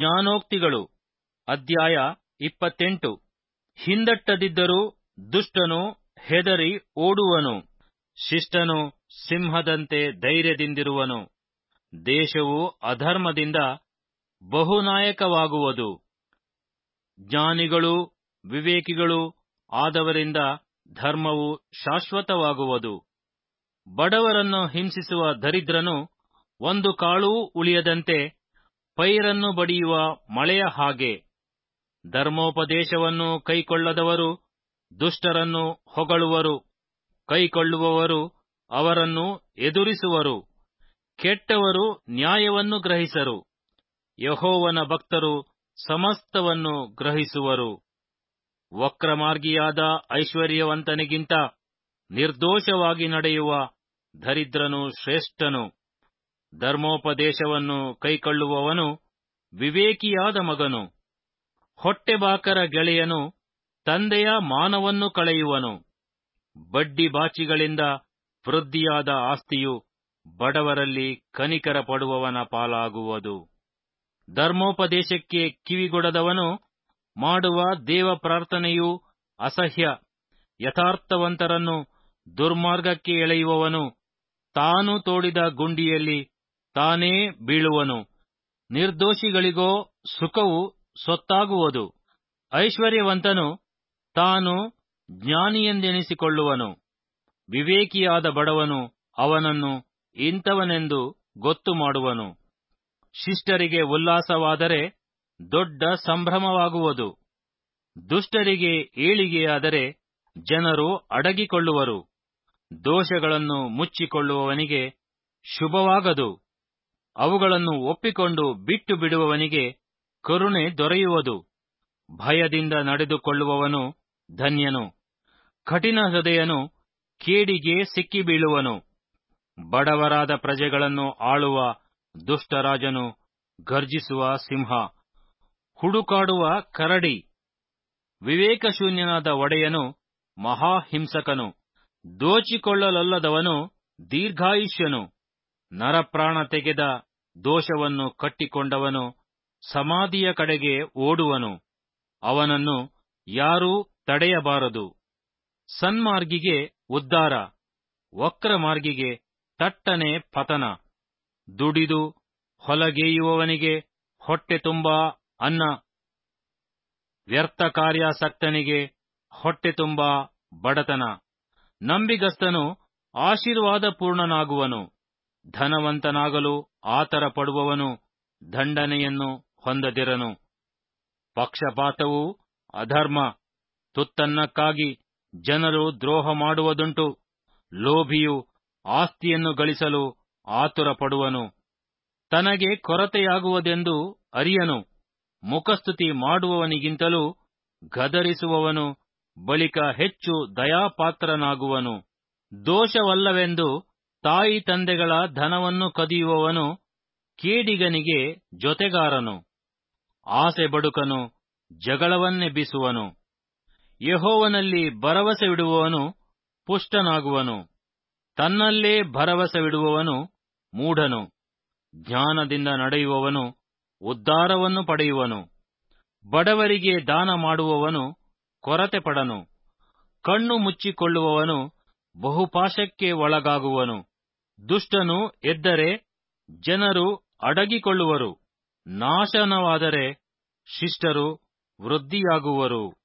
ಜ್ಞಾನೋಕ್ತಿಗಳು ಅಧ್ಯಾಯ ಇಪ್ಪತ್ತೆಂಟು ಹಿಂದಟ್ಟದಿದ್ದರೂ ದುಷ್ಟನು ಹೆದರಿ ಓಡುವನು ಶಿಷ್ಟನು ಸಿಂಹದಂತೆ ಧೈರ್ಯದಿಂದಿರುವನು ದೇಶವು ಅಧರ್ಮದಿಂದ ಬಹುನಾಯಕವಾಗುವುದು ಜ್ಞಾನಿಗಳೂ ವಿವೇಕಿಗಳೂ ಆದವರಿಂದ ಧರ್ಮವು ಶಾಶ್ವತವಾಗುವುದು ಬಡವರನ್ನು ಹಿಂಸಿಸುವ ದರಿದ್ರನು ಒಂದು ಕಾಳೂ ಉಳಿಯದಂತೆ ಪೈರನ್ನು ಬಡಿಯುವ ಮಳೆಯ ಹಾಗೆ ಧರ್ಮೋಪದೇಶವನ್ನು ಕೈಕೊಳ್ಳದವರು ದುಷ್ಟರನ್ನು ಹೊಗಳುವರು ಕೈಕೊಳ್ಳುವವರು ಅವರನ್ನು ಎದುರಿಸುವರು ಕೆಟ್ಟವರು ನ್ಯಾಯವನ್ನು ಗ್ರಹಿಸರು ಯಹೋವನ ಭಕ್ತರು ಸಮಸ್ತವನ್ನು ಗ್ರಹಿಸುವರು ವಕ್ರಮಾರ್ಗಿಯಾದ ಐಶ್ವರ್ಯವಂತನಿಗಿಂತ ನಿರ್ದೋಷವಾಗಿ ನಡೆಯುವ ದರಿದ್ರನು ಶ್ರೇಷ್ಠನು ಧರ್ಮೋಪದೇಶವನ್ನು ಕೈಕೊಳ್ಳುವವನು ವಿವೇಕಿಯಾದ ಮಗನು ಹೊಟ್ಟೆಬಾಕರ ಗೆಳೆಯನು ತಂದೆಯ ಮಾನವನ್ನು ಕಳೆಯುವನು ಬಡ್ಡಿ ಬಾಚಿಗಳಿಂದ ವೃದ್ಧಿಯಾದ ಆಸ್ತಿಯು ಬಡವರಲ್ಲಿ ಕನಿಕರ ಪಡುವವನ ಪಾಲಾಗುವುದು ಧರ್ಮೋಪದೇಶಕ್ಕೆ ಕಿವಿಗೊಡದವನು ಮಾಡುವ ದೇವ ಪ್ರಾರ್ಥನೆಯೂ ಅಸಹ್ಯ ಯಥಾರ್ಥವಂತರನ್ನು ದುರ್ಮಾರ್ಗಕ್ಕೆ ಎಳೆಯುವವನು ತಾನು ತೋಡಿದ ಗುಂಡಿಯಲ್ಲಿ ತಾನೇ ಬೀಳುವನು ನಿರ್ದೋಷಿಗಳಿಗೋ ಸುಖವು ಸೊತ್ತಾಗುವುದು ಐಶ್ವರ್ಯವಂತನು ತಾನು ಜ್ಞಾನಿಯೆಂದೆನಿಸಿಕೊಳ್ಳುವನು ವಿವೇಕಿಯಾದ ಬಡವನು ಅವನನ್ನು ಇಂಥವನೆಂದು ಗೊತ್ತು ಮಾಡುವನು ಶಿಷ್ಟರಿಗೆ ಉಲ್ಲಾಸವಾದರೆ ದೊಡ್ಡ ಸಂಭ್ರಮವಾಗುವುದು ದುಷ್ಟರಿಗೆ ಏಳಿಗೆಯಾದರೆ ಜನರು ಅಡಗಿಕೊಳ್ಳುವರು ದೋಷಗಳನ್ನು ಮುಚ್ಚಿಕೊಳ್ಳುವವನಿಗೆ ಶುಭವಾಗದು ಅವುಗಳನ್ನು ಒಪ್ಪಿಕೊಂಡು ಬಿಟ್ಟು ಬಿಡುವವನಿಗೆ ಕರುಣೆ ದೊರೆಯುವುದು ಭಯದಿಂದ ನಡೆದುಕೊಳ್ಳುವವನು ಧನ್ಯನು ಕಠಿಣ ಹೃದಯನು ಕೇಡಿಗೆ ಸಿಕ್ಕಿಬೀಳುವನು ಬಡವರಾದ ಪ್ರಜೆಗಳನ್ನು ಆಳುವ ದುಷ್ಟರಾಜನು ಗರ್ಜಿಸುವ ಸಿಂಹ ಹುಡುಕಾಡುವ ಕರಡಿ ವಿವೇಕಶೂನ್ಯನಾದ ಒಡೆಯನು ಮಹಾಹಿಂಸಕನು ದೋಚಿಕೊಳ್ಳಲೊಲ್ಲದವನು ದೀರ್ಘಾಯುಷ್ಯನು ನರಪ್ರಾಣ ತೆಗೆದ ದೋಷವನ್ನು ಕಟ್ಟಿಕೊಂಡವನು ಸಮಾಧಿಯ ಕಡೆಗೆ ಓಡುವನು ಅವನನ್ನು ಯಾರೂ ತಡೆಯಬಾರದು ಸನ್ಮಾರ್ಗಿಗೆ ಉದ್ಧಾರ ವಕ್ರಮಾರ್ಗಿಗೆ ತಟ್ಟನೆ ಪತನ ದುಡಿದು ಹೊಲಗೇಯುವವನಿಗೆ ಹೊಟ್ಟೆ ತುಂಬಾ ಅನ್ನ ವ್ಯರ್ಥ ಕಾರ್ಯಾಸಕ್ತನಿಗೆ ಹೊಟ್ಟೆ ತುಂಬಾ ಬಡತನ ನಂಬಿಗಸ್ತನು ಆಶೀರ್ವಾದ ಪೂರ್ಣನಾಗುವನು ಧನವಂತನಾಗಲು ಆತರ ಪಡುವವನು ದಂಡನೆಯನ್ನು ಹೊಂದದಿರನು ಪಕ್ಷಪಾತವು ಅಧರ್ಮ ತುತ್ತನ್ನಕ್ಕಾಗಿ ಜನರು ದ್ರೋಹ ಮಾಡುವುದುಂಟು ಲೋಭಿಯು ಆಸ್ತಿಯನ್ನು ಗಳಿಸಲು ಆತುರ ಪಡುವನು ತನಗೆ ಕೊರತೆಯಾಗುವುದೆಂದು ಅರಿಯನು ಮುಖಸ್ತುತಿ ಮಾಡುವವನಿಗಿಂತಲೂ ಗದರಿಸುವವನು ಬಳಿಕ ಹೆಚ್ಚು ದಯಾಪಾತ್ರನಾಗುವನು ದೋಷವಲ್ಲವೆಂದು ತಾಯಿ ತಂದೆಗಳ ಧನವನ್ನು ಕದಿಯುವವನು ಕೇಡಿಗನಿಗೆ ಜೊತೆಗಾರನು ಆಸೆ ಬಡುಕನು ಜಗಳವನ್ನೆಬ್ಬಿಸುವನು ಯಹೋವನಲ್ಲಿ ಭರವಸವಿಡುವವನು ಪುಷ್ಟನಾಗುವನು ತನ್ನಲ್ಲೇ ಭರವಸವಿಡುವವನು ಮೂಢನು ಜ್ಞಾನದಿಂದ ನಡೆಯುವವನು ಉದ್ಧಾರವನ್ನು ಪಡೆಯುವನು ಬಡವರಿಗೆ ದಾನ ಮಾಡುವವನು ಕೊರತೆ ಪಡನು ಕಣ್ಣು ಮುಚ್ಚಿಕೊಳ್ಳುವವನು ಬಹುಪಾಶಕ್ಕೆ ಒಳಗಾಗುವನು ದುಷ್ಟನು ಎದ್ದರೆ ಜನರು ಅಡಗಿಕೊಳ್ಳುವರು ನಾಶನವಾದರೆ ಶಿಷ್ಟರು ವೃದ್ಧಿಯಾಗುವರು